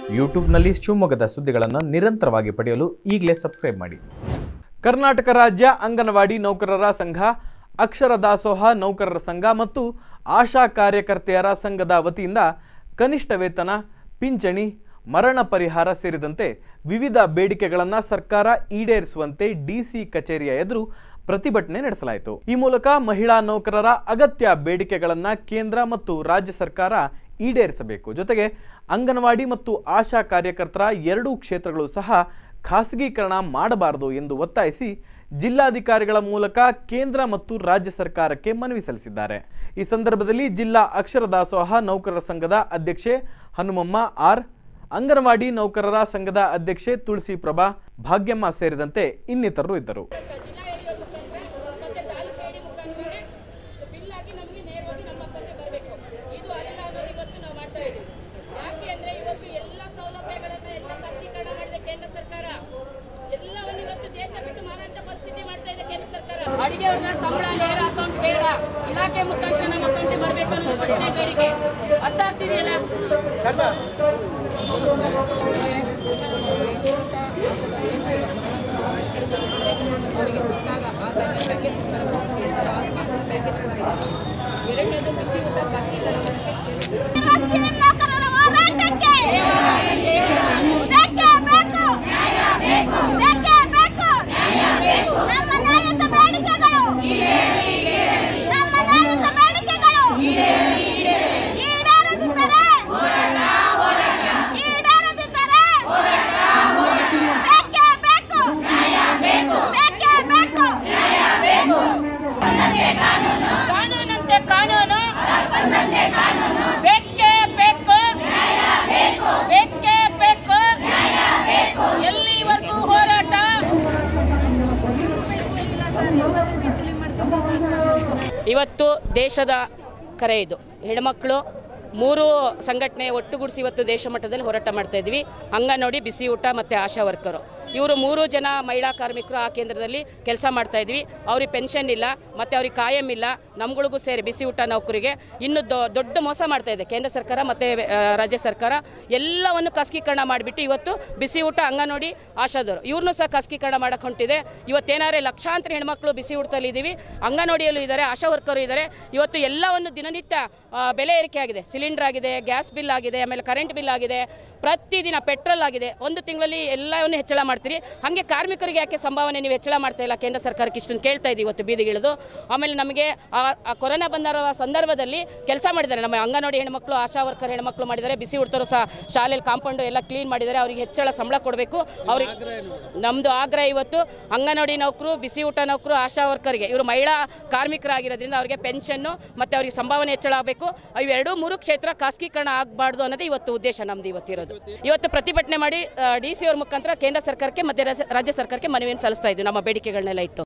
ಯೂಟ್ಯೂಬ್ನಲ್ಲಿ ಶಿವಮೊಗ್ಗದ ಸುದ್ದಿಗಳನ್ನು ನಿರಂತರವಾಗಿ ಪಡೆಯಲು ಈಗಲೇ ಸಬ್ಸ್ಕ್ರೈಬ್ ಮಾಡಿ ಕರ್ನಾಟಕ ರಾಜ್ಯ ಅಂಗನವಾಡಿ ನೌಕರರ ಸಂಘ ಅಕ್ಷರ ದಾಸೋಹ ನೌಕರರ ಸಂಘ ಮತ್ತು ಆಶಾ ಕಾರ್ಯಕರ್ತೆಯರ ಸಂಘದ ವತಿಯಿಂದ ಕನಿಷ್ಠ ವೇತನ ಪಿಂಚಣಿ ಮರಣ ಪರಿಹಾರ ಸೇರಿದಂತೆ ವಿವಿಧ ಬೇಡಿಕೆಗಳನ್ನು ಸರ್ಕಾರ ಈಡೇರಿಸುವಂತೆ ಡಿಸಿ ಕಚೇರಿಯ ಎದುರು ಪ್ರತಿಭಟನೆ ನಡೆಸಲಾಯಿತು ಈ ಮೂಲಕ ಮಹಿಳಾ ನೌಕರರ ಅಗತ್ಯ ಬೇಡಿಕೆಗಳನ್ನು ಕೇಂದ್ರ ಮತ್ತು ರಾಜ್ಯ ಸರ್ಕಾರ ಈಡೇರಿಸಬೇಕು ಜೊತೆಗೆ ಅಂಗನವಾಡಿ ಮತ್ತು ಆಶಾ ಕಾರ್ಯಕರ್ತರ ಎರಡೂ ಕ್ಷೇತ್ರಗಳು ಸಹ ಖಾಸಗೀಕರಣ ಮಾಡಬಾರದು ಎಂದು ಒತ್ತಾಯಿಸಿ ಜಿಲ್ಲಾಧಿಕಾರಿಗಳ ಮೂಲಕ ಕೇಂದ್ರ ಮತ್ತು ರಾಜ್ಯ ಸರ್ಕಾರಕ್ಕೆ ಮನವಿ ಸಲ್ಲಿಸಿದ್ದಾರೆ ಈ ಸಂದರ್ಭದಲ್ಲಿ ಜಿಲ್ಲಾ ಅಕ್ಷರ ದಾಸೋಹ ನೌಕರರ ಸಂಘದ ಅಧ್ಯಕ್ಷೆ ಹನುಮಮ್ಮ ಆರ್ ಅಂಗನವಾಡಿ ನೌಕರರ ಸಂಘದ ಅಧ್ಯಕ್ಷೆ ತುಳಸಿ ಪ್ರಭಾ ಭಾಗ್ಯಮ್ಮ ಸೇರಿದಂತೆ ಇನ್ನಿತರರು ಇದ್ದರು ಜಿಲ್ಲಾ ಏರಿಯಾ ಮುಖಾಂತರ ಮತ್ತೆ ತಾಲೂಕು ಏಡಿ ಮುಖಾಂತರನೇ ಬಿಲ್ ಆಗಿ ನಮಗೆ ನೇರವಾಗಿ ನಮ್ಮ ಹತ್ರಕ್ಕೆ ಬರಬೇಕು ಇದು ಅಲ್ಲ ಅನ್ನೋದು ಇವತ್ತು ನಾವು ಮಾಡ್ತಾ ಇದ್ದೀವಿ ಯಾಕೆ ಅಂದ್ರೆ ಇವತ್ತು ಎಲ್ಲ ಸೌಲಭ್ಯಗಳನ್ನ ಎಲ್ಲ ಖಾಸಗೀಕರಣ ಮಾಡಿದೆ ಕೇಂದ್ರ ಸರ್ಕಾರ ಎಲ್ಲವನ್ನು ಇವತ್ತು ದೇಶ ಬಿಟ್ಟು ಮಾರಾಟ ಪರಿಸ್ಥಿತಿ ಮಾಡ್ತಾ ಇದೆ ಕೇಂದ್ರ ಸರ್ಕಾರ ಅಡಿಗೆಯವ್ರನ್ನ ಸಂಬಳ ನೇರ ಅಕೌಂಟ್ ಬೇಡ ಇಲಾಖೆ ಮುಖಾಂತರ ನಮ್ಮ ಅಕೌಂಟಿಗೆ ಬರಬೇಕು ಅನ್ನೋದು ಪ್ರಶ್ನೆ ಬೇಡಿಕೆ ಅರ್ಥ ಆಗ್ತಿದೆಯಲ್ಲ ಮುಸ್ಲಿಂ ನೌಕರರ ಹೋರಾಟಕ್ಕೆ ಬೇಕೇ ಬೇಕು ಬೇಕೇ ಬೇಕು ನಮ್ಮ ನ್ಯಾಯದ ಬೇಡಿಕೆಗಳು ನಮ್ಮ ನ್ಯಾಯದ ಬೇಡಿಕೆಗಳು ಈಡೇರದಿದ್ದರೆ ಈಡೇರದಿದ್ದರೆ ಬೇಕೇ ಬೇಕು ಬೇಕೇ ಬೇಕು ಕಾನೂನಂತೆ ಕಾನೂನು ಬೇಕೇ ಬೇಕು ಬೇಕೇ ಬೇಕು ಎಲ್ಲಿವರೆಗೂ ಹೋರಾಟ ಇವತ್ತು ದೇಶದ ಕರೆ ಇದು ಹೆಣ್ಮಕ್ಳು ಮೂರು ಸಂಘಟನೆ ಒಟ್ಟುಗೂಡಿಸಿ ಇವತ್ತು ದೇಶ ಮಟ್ಟದಲ್ಲಿ ಹೋರಾಟ ಮಾಡ್ತಾ ಇದ್ವಿ ಅಂಗನವಾಡಿ ಬಿಸಿ ಊಟ ಮತ್ತು ಆಶಾ ವರ್ಕರು ಇವರು ಮೂರು ಜನ ಮಹಿಳಾ ಕಾರ್ಮಿಕರು ಆ ಕೇಂದ್ರದಲ್ಲಿ ಕೆಲಸ ಮಾಡ್ತಾ ಇದ್ವಿ ಅವ್ರಿಗೆ ಪೆನ್ಷನ್ ಇಲ್ಲ ಮತ್ತು ಅವ್ರಿಗೆ ಕಾಯಂ ಇಲ್ಲ ನಮ್ಗಳಿಗೂ ಸೇರಿ ಬಿಸಿ ಊಟ ನೌಕರಿಗೆ ಇನ್ನು ದೊ- ದೊಡ್ಡ ಮೋಸ ಮಾಡ್ತಾ ಇದೆ ಕೇಂದ್ರ ಸರ್ಕಾರ ಮತ್ತು ರಾಜ್ಯ ಸರ್ಕಾರ ಎಲ್ಲವನ್ನು ಖಾಸಗೀಕರಣ ಮಾಡಿಬಿಟ್ಟು ಇವತ್ತು ಬಿಸಿ ಊಟ ಅಂಗನವಾಡಿ ಆಶಾದವರು ಇವ್ರನ್ನೂ ಸಹ ಖಾಸಗೀಕರಣ ಮಾಡಕ್ಕೆ ಹೊಂಟಿದೆ ಇವತ್ತೇನಾದ್ರೆ ಲಕ್ಷಾಂತರ ಹೆಣ್ಮಕ್ಳು ಬಿಸಿ ಊಟದಲ್ಲಿ ಇದ್ದೀವಿ ಅಂಗನವಾಡಿಯಲ್ಲೂ ಇದ್ದಾರೆ ಆಶಾ ವರ್ಕರು ಇದ್ದಾರೆ ಇವತ್ತು ಎಲ್ಲವನ್ನು ದಿನನಿತ್ಯ ಆ, ಬೆಲೆ ಏರಿಕೆ ಆಗಿದೆ ಸಿಲಿಂಡರ್ ಆಗಿದೆ ಗ್ಯಾಸ್ ಬಿಲ್ ಆಗಿದೆ ಆಮೇಲೆ ಕರೆಂಟ್ ಬಿಲ್ ಆಗಿದೆ ಪ್ರತಿದಿನ ಪೆಟ್ರೋಲ್ ಆಗಿದೆ ಒಂದು ತಿಂಗಳಲ್ಲಿ ಎಲ್ಲವನ್ನು ಹೆಚ್ಚಳ ಮಾಡ್ತೀರಿ ಹಾಗೆ ಕಾರ್ಮಿಕರಿಗೆ ಯಾಕೆ ಸಂಭಾವನೆ ನೀವು ಹೆಚ್ಚಳ ಮಾಡ್ತಾ ಇಲ್ಲ ಕೇಂದ್ರ ಸರ್ಕಾರಕ್ಕೆ ಇಷ್ಟನ್ನು ಕೇಳ್ತಾ ಇದ್ದೀವಿ ಇವತ್ತು ಬೀದಿಗಿಳಿದು ಆಮೇಲೆ ನಮಗೆ ಆ ಆ ಕೊರೋನಾ ಬಂದಿರೋ ಸಂದರ್ಭದಲ್ಲಿ ಕೆಲಸ ಮಾಡಿದ್ದಾರೆ ನಮ್ಮ ಅಂಗನವಾಡಿ ಹೆಣ್ಮಕ್ಳು ಆಶಾ ವರ್ಕರ್ ಹೆಣ್ಮಕ್ಳು ಮಾಡಿದ್ದಾರೆ ಬಿಸಿ ಹುಡ್ತರು ಸಹ ಶಾಲೆಯಲ್ಲಿ ಕಾಂಪೌಂಡು ಎಲ್ಲ ಕ್ಲೀನ್ ಮಾಡಿದ್ದಾರೆ ಅವರಿಗೆ ಹೆಚ್ಚಳ ಸಂಬಳ ಕೊಡಬೇಕು ಅವ್ರಿಗೆ ನಮ್ಮದು ಆಗ್ರಹ ಇವತ್ತು ಅಂಗನವಾಡಿ ನೌಕರು ಬಿಸಿ ಊಟ ನೌಕರು ಆಶಾ ವರ್ಕರ್ಗೆ ಇವರು ಮಹಿಳಾ ಕಾರ್ಮಿಕರಾಗಿರೋದ್ರಿಂದ ಅವರಿಗೆ ಪೆನ್ಷನ್ನು ಮತ್ತು ಅವರಿಗೆ ಸಂಭಾವನೆ ಹೆಚ್ಚಳ ಆಗಬೇಕು ಇವೆರಡೂ ಮೂರು ಕ್ಷೇತ್ರ ಖಾಸಗೀಕರಣ ಆಗಬಾರ್ದು ಅನ್ನೋದೇ ಇವತ್ತು ಉದ್ದೇಶ ನಮ್ದು ಇವತ್ತಿರೋದು ಇವತ್ತು ಪ್ರತಿಭಟನೆ ಮಾಡಿ ಡಿ ಸಿ ಅವ್ರ ಮುಖಾಂತರ ಕೇಂದ್ರ ಸರ್ಕಾರಕ್ಕೆ ಮತ್ತು ರಾಜ್ಯ ಸರ್ಕಾರಕ್ಕೆ ಮನವಿಯನ್ನು ಸಲ್ಲಿಸ್ತಾ ಇದ್ದೀವಿ ನಮ್ಮ ಬೇಡಿಕೆಗಳನ್ನೆಲ್ಲ ಇಟ್ಟು